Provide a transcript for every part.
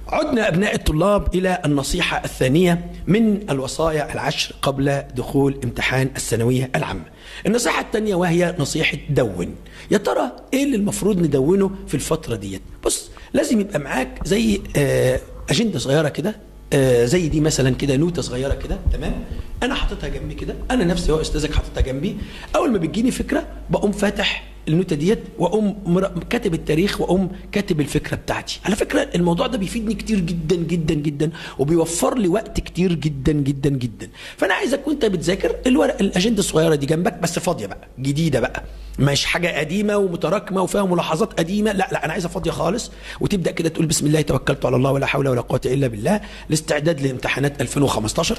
عدنا أبناء الطلاب إلى النصيحة الثانية من الوصايا العشر قبل دخول امتحان الثانوية العامة النصيحة الثانية وهي نصيحة دون يا ترى إيه اللي المفروض ندونه في الفترة ديت بص لازم يبقى معاك زي آه، أجندة صغيرة كده آه، زي دي مثلا كده نوتة صغيرة كده تمام أنا حاططها جنبي كده أنا نفسي هو أستاذك حاططها جنبي أول ما بتجيني فكرة بقوم فاتح النوتة ديت واقوم مر- كاتب التاريخ واقوم كاتب الفكره بتاعتي على فكره الموضوع ده بيفيدني كتير جدا جدا جدا وبيوفر لي وقت كتير جدا جدا جدا فانا عايزك وانت بتذاكر الورق الاجنده الصغيره دي جنبك بس فاضيه بقى جديده بقى مش حاجه قديمه ومتراكمه وفيها ملاحظات قديمه لا لا انا عايزها فاضيه خالص وتبدا كده تقول بسم الله توكلت على الله ولا حول ولا قوه الا بالله الاستعداد لامتحانات 2015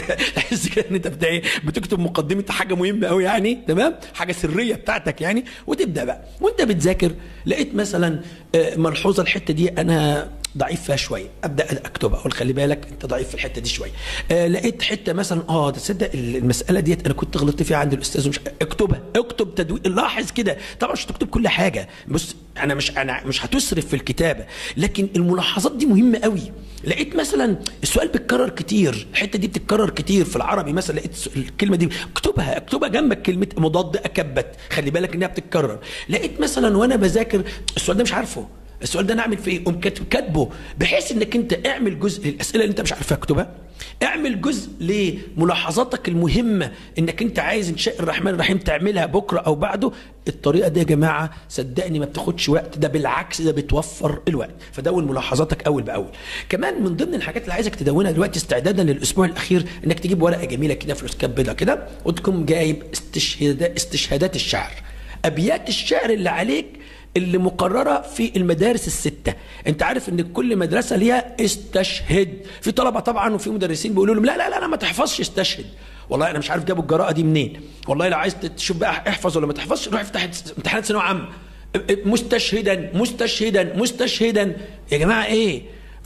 تحس كده ان انت بتاع إيه؟ بتكتب مقدمه حاجه مهمه قوي يعني تمام حاجه سريه بتاعتك يعني وتبدا بقى وانت بتذاكر لقيت مثلا آه، ملحوظه الحته دي انا ضعيف فيها شويه ابدا اكتبها اقول خلي بالك انت ضعيف في الحته دي شويه آه لقيت حته مثلا اه تصدق المساله ديت انا كنت غلطت فيها عند الاستاذ ومش اكتبها اكتب تدوين لاحظ كده طبعا مش هتكتب كل حاجه بص انا مش انا مش هتسرف في الكتابه لكن الملاحظات دي مهمه قوي لقيت مثلا السؤال بيتكرر كتير الحته دي بتتكرر كتير في العربي مثلا لقيت الس- الكلمه دي اكتبها اكتبها جنبك كلمه مضاد اكبت خلي بالك انها بتتكرر لقيت مثلا وانا بذاكر السؤال ده مش عارفه السؤال ده انا اعمل فيه ايه؟ قوم كاتب- كاتبه بحيث انك انت اعمل جزء للاسئله اللي انت مش عارفها اكتبها اعمل جزء لملاحظاتك المهمه انك انت عايز ان شاء الرحمن الرحيم تعملها بكره او بعده الطريقه دي يا جماعه صدقني ما بتاخدش وقت ده بالعكس ده بتوفر الوقت فدون ملاحظاتك اول باول كمان من ضمن الحاجات اللي عايزك تدونها دلوقتي استعدادا للاسبوع الاخير انك تجيب ورقه جميله كده فلوسكاب بيضه كده وتكون جايب استشهاد استشهادات الشعر ابيات الشعر اللي عليك اللي مقرره في المدارس السته انت عارف ان كل مدرسه ليها استشهد في طلبه طبعا وفي مدرسين بيقولوا لهم لا لا لا, لا ما تحفظش استشهد والله انا مش عارف جابوا الجراءه دي منين والله لو عايز تشوف بقى احفظ ولا ما تحفظش روح افتح امتحانات ثانويه عامه مستشهدا مستشهدا مستشهدا يا جماعه ايه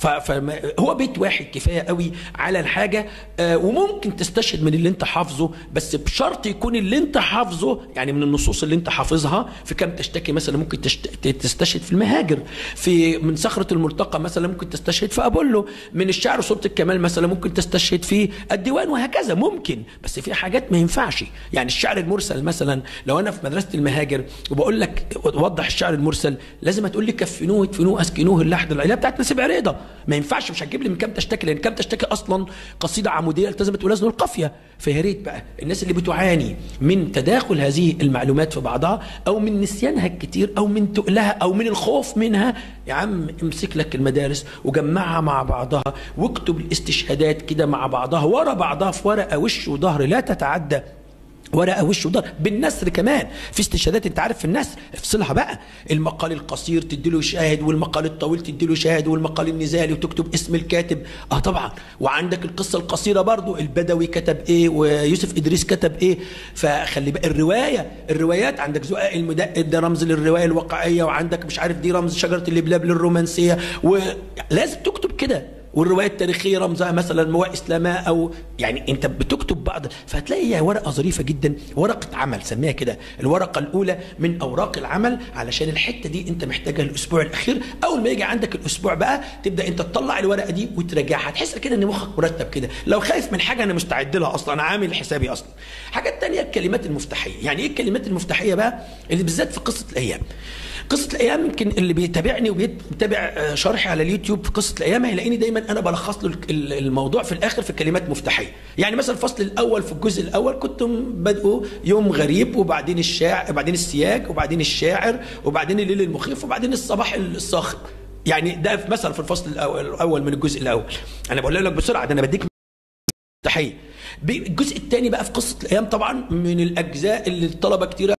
فهو بيت واحد كفايه قوي على الحاجه آه وممكن تستشهد من اللي انت حافظه بس بشرط يكون اللي انت حافظه يعني من النصوص اللي انت حافظها في كم تشتكي مثلا ممكن تشت... تستشهد في المهاجر في من صخره الملتقى مثلا ممكن تستشهد في ابولو من الشعر وصوره الكمال مثلا ممكن تستشهد في الديوان وهكذا ممكن بس في حاجات ما ينفعش يعني الشعر المرسل مثلا لو انا في مدرسه المهاجر وبقول لك وضح الشعر المرسل لازم هتقول لي كفنوه ادفنوه اسكنوه اللحد العيله بتاعت نسيب عريضه ما ينفعش مش هتجيب لي من كام تشتكي لان كام تشتكي اصلا قصيده عموديه التزمت بوزن القافيه فيا ريت بقى الناس اللي بتعاني من تداخل هذه المعلومات في بعضها او من نسيانها الكتير او من تقلها او من الخوف منها يا عم امسك لك المدارس وجمعها مع بعضها واكتب الاستشهادات كده مع بعضها ورا بعضها في ورقه وش وظهر لا تتعدى ورقه وش وضهر بالنسر كمان في استشهادات انت عارف في النسر افصلها بقى المقال القصير تدي له شاهد والمقال الطويل تدي له شاهد والمقال النزالي وتكتب اسم الكاتب اه طبعا وعندك القصه القصيره برضو البدوي كتب ايه ويوسف ادريس كتب ايه فخلي بقى الروايه الروايات عندك زقاق المدقق ده رمز للروايه الواقعيه وعندك مش عارف دي رمز شجره اللبلاب للرومانسيه ولازم تكتب كده والروايه التاريخيه رمزها مثلا مواء اسلاماء او يعني انت بتكتب بعض فهتلاقي هي ورقه ظريفه جدا ورقه عمل سميها كده الورقه الاولى من اوراق العمل علشان الحته دي انت محتاجها الاسبوع الاخير اول ما يجي عندك الاسبوع بقى تبدا انت تطلع الورقه دي وتراجعها تحس كده ان مخك مرتب كده لو خايف من حاجه انا مستعد لها اصلا انا عامل حسابي اصلا حاجه الثانيه الكلمات المفتاحيه يعني ايه الكلمات المفتاحيه بقى اللي بالذات في قصه الايام قصه الايام يمكن اللي بيتابعني وبيتابع شرحي على اليوتيوب في قصه الايام هيلاقيني دايما انا بلخص له الموضوع في الاخر في كلمات مفتاحيه يعني مثلا الفصل الاول في الجزء الاول كنت بادئه يوم غريب وبعدين الشاعر وبعدين السياج وبعدين الشاعر وبعدين الليل المخيف وبعدين الصباح الصاخب يعني ده مثلا في الفصل الاول, الأول من الجزء الاول انا بقول لك بسرعه ده انا بديك مفتاحيه الجزء الثاني بقى في قصه الايام طبعا من الاجزاء اللي الطلبه كتيره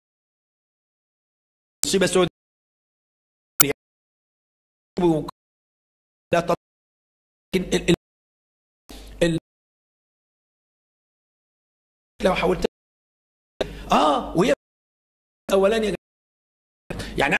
مصيبه سوداء لا طبعا لكن ال... لو حاولت اه وهي اولاني يا يعني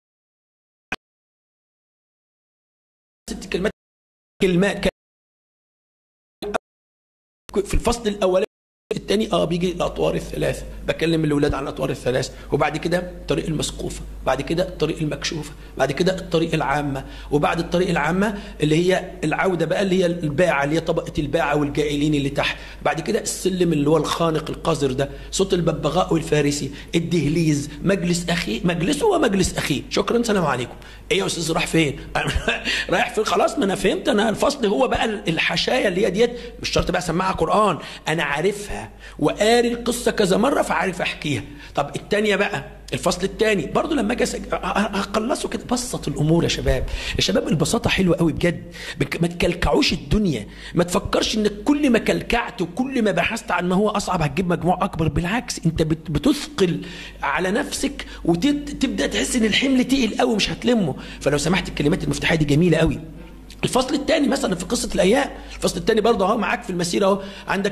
ست كلمات كلمات في الفصل الاولاني الثاني اه بيجي الاطوار الثلاثه بكلم الاولاد عن الاطوار الثلاث وبعد كده الطريق المسقوفه بعد كده الطريق المكشوفه بعد كده الطريق العامه وبعد الطريق العامه اللي هي العوده بقى اللي هي الباعه اللي هي طبقه الباعه والجائلين اللي تحت بعد كده السلم اللي هو الخانق القذر ده صوت الببغاء والفارسي الدهليز مجلس اخي مجلسه ومجلس اخيه شكرا سلام عليكم ايه يا استاذ راح فين رايح فين خلاص ما انا فهمت انا الفصل هو بقى الحشايه اللي هي ديت مش شرط بقى اسمعها قران انا عارفها وقاري القصه كذا مره فعارف احكيها طب الثانيه بقى الفصل الثاني برضه لما اجي اخلصه كده بسط الامور يا شباب يا شباب البساطه حلوه قوي بجد ما تكلكعوش الدنيا ما تفكرش انك كل ما كلكعت وكل ما بحثت عن ما هو اصعب هتجيب مجموع اكبر بالعكس انت بتثقل على نفسك وتبدا تحس ان الحمل تقيل قوي مش هتلمه فلو سمحت الكلمات المفتاحيه دي جميله قوي الفصل الثاني مثلا في قصه الايام الفصل الثاني برضه اهو معاك في المسيره اهو عندك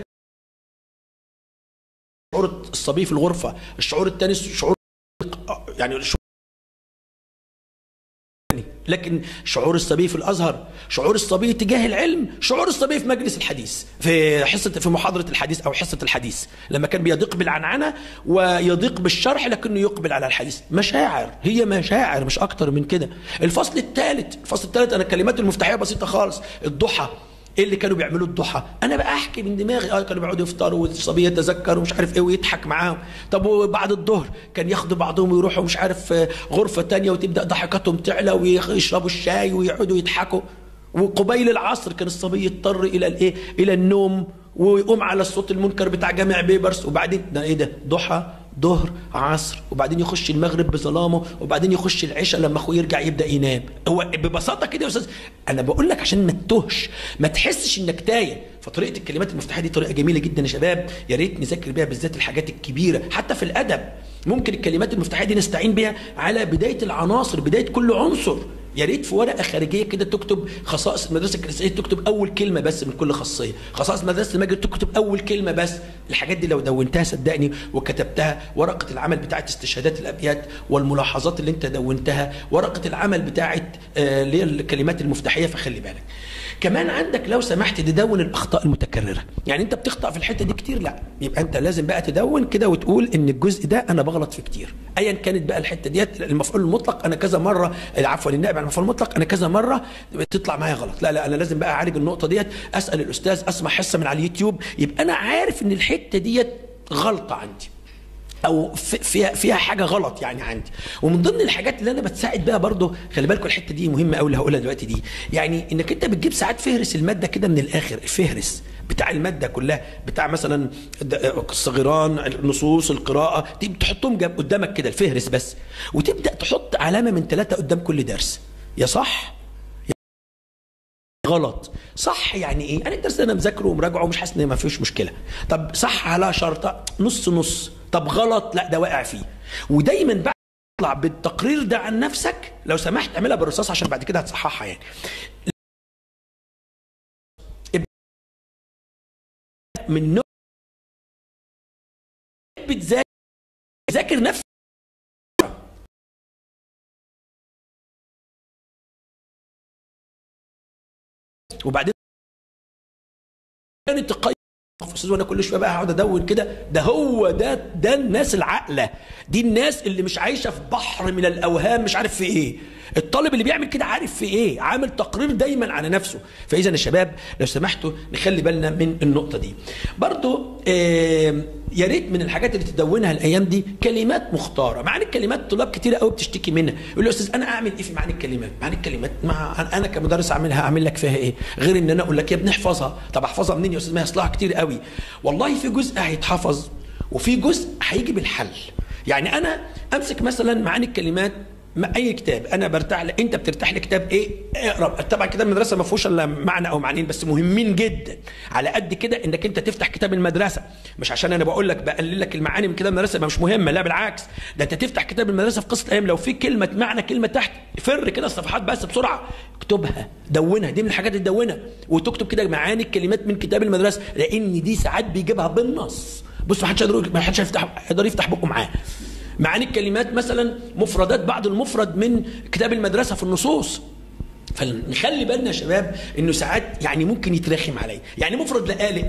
شعور الصبي في الغرفه الشعور الثاني شعور يعني الشعور لكن شعور الصبي في الازهر شعور الصبي تجاه العلم شعور الصبي في مجلس الحديث في حصه في محاضره الحديث او حصه الحديث لما كان بيضيق بالعنعنه ويضيق بالشرح لكنه يقبل على الحديث مشاعر هي مشاعر مش اكتر من كده الفصل الثالث الفصل الثالث انا الكلمات المفتاحيه بسيطه خالص الضحى ايه اللي كانوا بيعملوا الضحى انا بقى احكي من دماغي اه كانوا بيقعدوا يفطروا والصبي يتذكر ومش عارف ايه ويضحك معاهم طب وبعد الظهر كان ياخدوا بعضهم ويروحوا مش عارف غرفه تانية وتبدا ضحكاتهم تعلى ويشربوا الشاي ويقعدوا يضحكوا وقبيل العصر كان الصبي يضطر الى الايه الى النوم ويقوم على الصوت المنكر بتاع جامع بيبرس وبعدين ده ايه ده ضحى ظهر عصر وبعدين يخش المغرب بظلامه وبعدين يخش العشاء لما اخوه يرجع يبدا ينام هو ببساطه كده يا استاذ انا بقول لك عشان ما تتوهش ما تحسش انك تايه فطريقه الكلمات المفتاحه دي طريقه جميله جدا يا شباب يا ريت نذاكر بيها بالذات الحاجات الكبيره حتى في الادب ممكن الكلمات المفتاحيه دي نستعين بيها على بدايه العناصر بدايه كل عنصر يا ريت في ورقه خارجيه كده تكتب خصائص المدرسه الكنسيه تكتب اول كلمه بس من كل خاصيه خصائص مدرسه المجد تكتب اول كلمه بس الحاجات دي لو دونتها صدقني وكتبتها ورقه العمل بتاعت استشهادات الابيات والملاحظات اللي انت دونتها ورقه العمل بتاعت اللي هي الكلمات المفتاحيه فخلي بالك كمان عندك لو سمحت تدون الاخطاء المتكرره يعني انت بتخطا في الحته دي كتير لا يبقى انت لازم بقى تدون كده وتقول ان الجزء ده انا بغلط فيه كتير ايا كانت بقى الحته ديت المفعول المطلق انا كذا مره عفوا النائب عن المفعول المطلق انا كذا مره تطلع معايا غلط لا لا انا لازم بقى اعالج النقطه ديت اسال الاستاذ اسمع حصه من على اليوتيوب يبقى انا عارف ان الحته ديت غلطه عندي او فيها فيها حاجه غلط يعني عندي ومن ضمن الحاجات اللي انا بتساعد بيها برضه خلي بالكم الحته دي مهمه قوي اللي هقولها دلوقتي دي يعني انك انت بتجيب ساعات فهرس الماده كده من الاخر الفهرس بتاع الماده كلها بتاع مثلا الصغيران النصوص القراءه دي بتحطهم قدامك كده الفهرس بس وتبدا تحط علامه من ثلاثه قدام كل درس يا صح غلط صح يعني ايه انا الدرس ده انا مذاكره ومراجعه ومش حاسس ان ما فيش مشكله طب صح على شرطه نص نص طب غلط لا ده واقع فيه ودايما بعد تطلع بالتقرير ده عن نفسك لو سمحت اعملها بالرصاص عشان بعد كده هتصححها يعني من نوع بتذاكر ذاكر نفسك وبعدين كانت تقيم استاذ وانا كل شويه بقى هقعد ادون كده ده هو ده ده الناس العاقله دي الناس اللي مش عايشه في بحر من الاوهام مش عارف في ايه الطالب اللي بيعمل كده عارف في ايه عامل تقرير دايما على نفسه فاذا يا شباب لو سمحتوا نخلي بالنا من النقطه دي برضو آه يا ريت من الحاجات اللي تدونها الايام دي كلمات مختاره معاني الكلمات طلاب كتير قوي بتشتكي منها يقول لي استاذ انا اعمل ايه في معاني الكلمات معاني الكلمات مع انا كمدرس اعملها اعمل لك فيها ايه غير ان انا اقول لك يا ابني احفظها طب احفظها منين يا استاذ ما اصلها كتير قوي والله في جزء هيتحفظ وفي جزء هيجي بالحل يعني انا امسك مثلا معاني الكلمات ما اي كتاب انا برتاح ل... انت بترتاح لكتاب ايه اقرا طبعا كتاب المدرسه ما فيهوش الا معنى او معنيين بس مهمين جدا على قد كده انك انت تفتح كتاب المدرسه مش عشان انا بقول لك بقلل لك المعاني من كتاب المدرسه مش مهمه لا بالعكس ده انت تفتح كتاب المدرسه في قصه ايام لو في كلمه معنى كلمه تحت فر كده الصفحات بس بسرعه اكتبها دونها دي من الحاجات اللي تدونها وتكتب كده معاني الكلمات من كتاب المدرسه لان دي ساعات بيجيبها بالنص بص ما حدش يقدر ما حدش يفتح يقدر يفتح بقه معاه معاني الكلمات مثلا مفردات بعض المفرد من كتاب المدرسه في النصوص فنخلي بالنا يا شباب انه ساعات يعني ممكن يترخم عليا يعني مفرد لقالق مثلا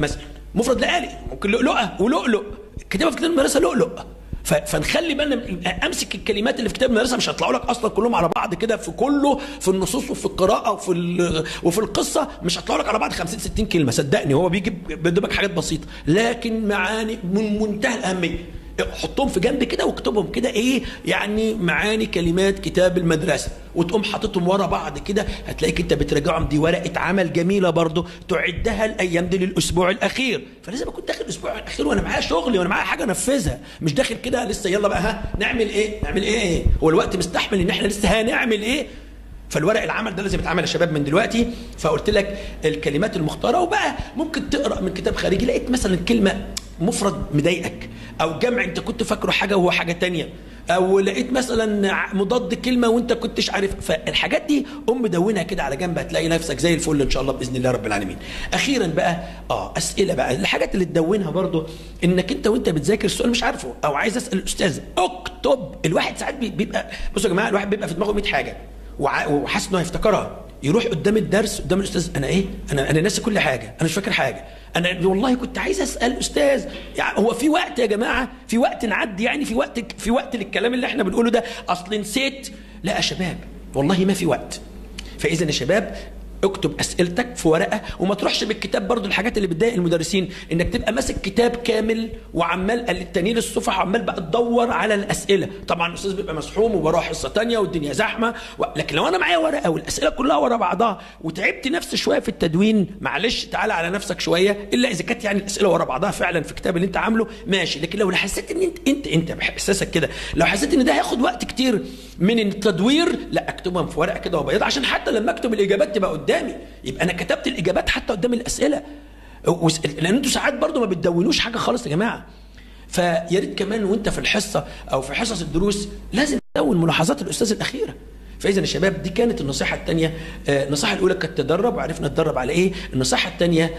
مفرد لآلئ ممكن لؤلؤه ولؤلؤ كتابه في كتاب المدرسه لؤلؤ ف- فنخلي بالنا امسك الكلمات اللي في كتاب المدرسه مش هيطلعوا لك اصلا كلهم على بعض كده في كله في النصوص وفي القراءه وفي ال- وفي القصه مش هيطلعوا لك على بعض 50 60 كلمه صدقني هو بيجي بيدوبك حاجات بسيطه لكن معاني من منتهى الاهميه حطهم في جنب كده واكتبهم كده ايه يعني معاني كلمات كتاب المدرسه وتقوم حاططهم ورا بعض كده هتلاقيك انت بتراجعهم دي ورقه عمل جميله برضو تعدها الايام دي للاسبوع الاخير فلازم اكون داخل الاسبوع الاخير وانا معايا شغلي وانا معايا حاجه انفذها مش داخل كده لسه يلا بقى ها نعمل ايه نعمل ايه, إيه؟ هو الوقت مستحمل ان احنا لسه هنعمل ايه فالورق العمل ده لازم يتعمل يا شباب من دلوقتي فقلت لك الكلمات المختاره وبقى ممكن تقرا من كتاب خارجي لقيت مثلا كلمه مفرد مضايقك او جمع انت كنت فاكره حاجه وهو حاجه تانية او لقيت مثلا ع- مضاد كلمه وانت كنتش عارف فالحاجات دي قوم مدونها كده على جنب هتلاقي نفسك زي الفل ان شاء الله باذن الله رب العالمين اخيرا بقى اه اسئله بقى الحاجات اللي تدونها برضو انك انت وانت بتذاكر السؤال مش عارفه او عايز اسال الاستاذ اكتب الواحد ساعات بي- بيبقى بصوا يا جماعه الواحد بيبقى في دماغه 100 حاجه وع- وحاسس انه هيفتكرها يروح قدام الدرس قدام الاستاذ انا ايه انا انا ناسي كل حاجه انا مش فاكر حاجه انا والله كنت عايز اسال استاذ يعني هو في وقت يا جماعه في وقت نعدي يعني في وقت في وقت للكلام اللي احنا بنقوله ده اصل نسيت لا يا شباب والله ما في وقت فاذا يا شباب اكتب اسئلتك في ورقه وما تروحش بالكتاب برضو الحاجات اللي بتضايق المدرسين انك تبقى ماسك كتاب كامل وعمال التانيين الصفحه وعمال بقى تدور على الاسئله طبعا الاستاذ بيبقى مسحوم وبروح حصه تانية والدنيا زحمه و... لكن لو انا معايا ورقه والاسئله كلها ورا بعضها وتعبت نفسي شويه في التدوين معلش تعالى على نفسك شويه الا اذا كانت يعني الاسئله ورا بعضها فعلا في الكتاب اللي انت عامله ماشي لكن لو حسيت ان انت انت انت باحساسك كده لو حسيت ان ده هياخد وقت كتير من التدوير لا اكتبهم في ورقه كده وبيض عشان حتى لما اكتب الاجابات تبقى قدامي يبقى انا كتبت الاجابات حتى قدام الاسئله وس- لان انتوا ساعات برضو ما بتدونوش حاجه خالص يا جماعه فيا ريت كمان وانت في الحصه او في حصص الدروس لازم تدون ملاحظات الاستاذ الاخيره فاذا يا شباب دي كانت النصيحه الثانيه النصيحه الاولى كانت تدرب وعرفنا نتدرب على ايه النصيحه الثانيه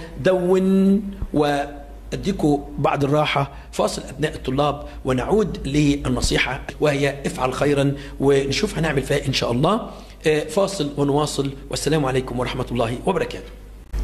دون و اديكم بعد الراحه فاصل ابناء الطلاب ونعود للنصيحه وهي افعل خيرا ونشوف هنعمل فيها إيه ان شاء الله آه، فاصل ونواصل والسلام عليكم ورحمه الله وبركاته